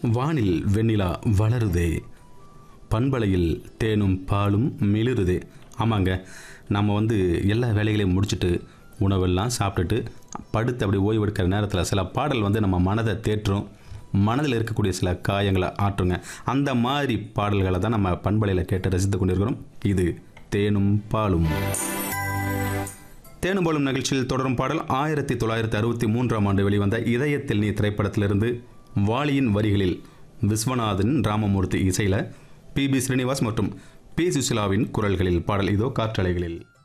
வானில் வெண்ணிலா வளருதே பண்பலையில் தேனும் பாலும் மிளிருதே ஆமாங்க நம்ம வந்து எல்லா வேலைகளையும் முடிச்சுட்டு உணவெல்லாம் சாப்பிட்டுட்டு படுத்து அப்படி ஓய்வெடுக்கிற நேரத்தில் சில பாடல் வந்து நம்ம மனதை தேற்றும் மனதில் இருக்கக்கூடிய சில காயங்களை ஆற்றுங்க அந்த மாதிரி பாடல்களை தான் நம்ம பண்பலையில் கேட்டு ரசித்து கொண்டிருக்கிறோம் இது தேனும் பாலும் தேனும் பாலும் நிகழ்ச்சியில் தொடரும் பாடல் ஆயிரத்தி தொள்ளாயிரத்தி அறுபத்தி மூன்றாம் ஆண்டு வெளிவந்த இதயத்தில் நீ திரைப்படத்திலிருந்து வாலியின் வரிகளில் விஸ்வநாதன் ராமமூர்த்தி இசையில் பி பி ஸ்ரீனிவாஸ் மற்றும் பி சுசிலாவின் குரல்களில் பாடல் இதோ காற்றலைகளில்